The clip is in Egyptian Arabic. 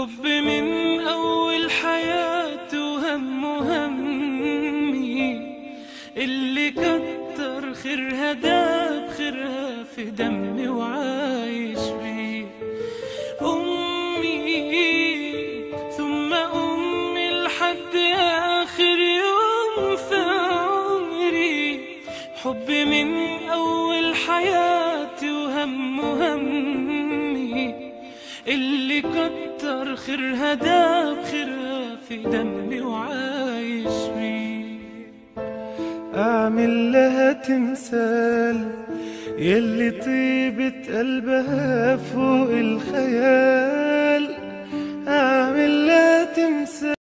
حب من أول حياتي وهم همي اللي كتر خيرها داب خيرها في دمي وعايش بيه أمي ثم أمي لحد آخر يوم في عمري حبي من أول حياتي وهم همي اللي كتر خيرها داب خيرها في دمي وعايش بيه أعمل لها تمثال يلي طيبة قلبها فوق الخيال أعمل لها تمثال